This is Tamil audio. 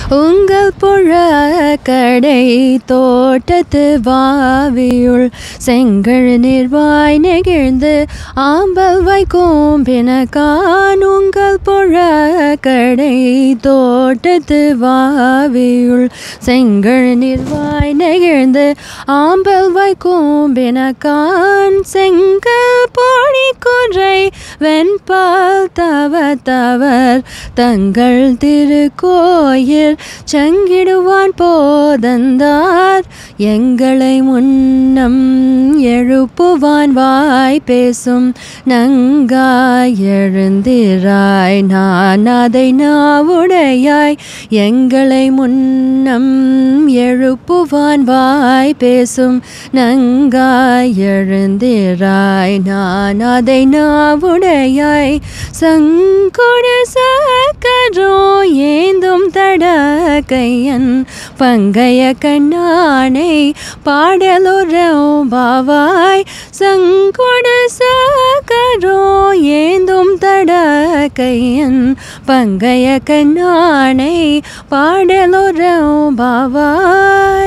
உங்கள் புழ கடை தோட்டத்து வாவியுள் செங்கழ் நிர்வாய் நெகிழ்ந்து ஆம்பல் வைக்கும் பினகான் உங்கள் புழ கடை தோட்டத்து வாவியுள் செங்கழ் நிர்வாய் நெகிழ்ந்து ஆம்பல் வைக்கும் பினகான் செங்கல் பொடி குன்றை வெண்பால் தவ தவர் தங்கள் திருக்கோயில் சங்கிடுவான் போதந்தார் எங்களை முன்னம் எழுப்புவான் வாய் பேசும் நங்காய் எழுந்திராய் நான் அதை நாவுடையாய் எங்களை முன்னம் எழுப்புவான் வாய் பேசும் நங்காய் எழுந்திராய் நான் அதை நாவுடையாய் சங்குட சக்கரோ ஏந்தும் தடக்கையன் பங்கைய கண்ணானை பாடலுறவும் பாவாய் சங்குட சக்கரோ ஏந்தும் தடக்கையன் பங்கைய கண்ணானை பாடலுறவும் பாவாய்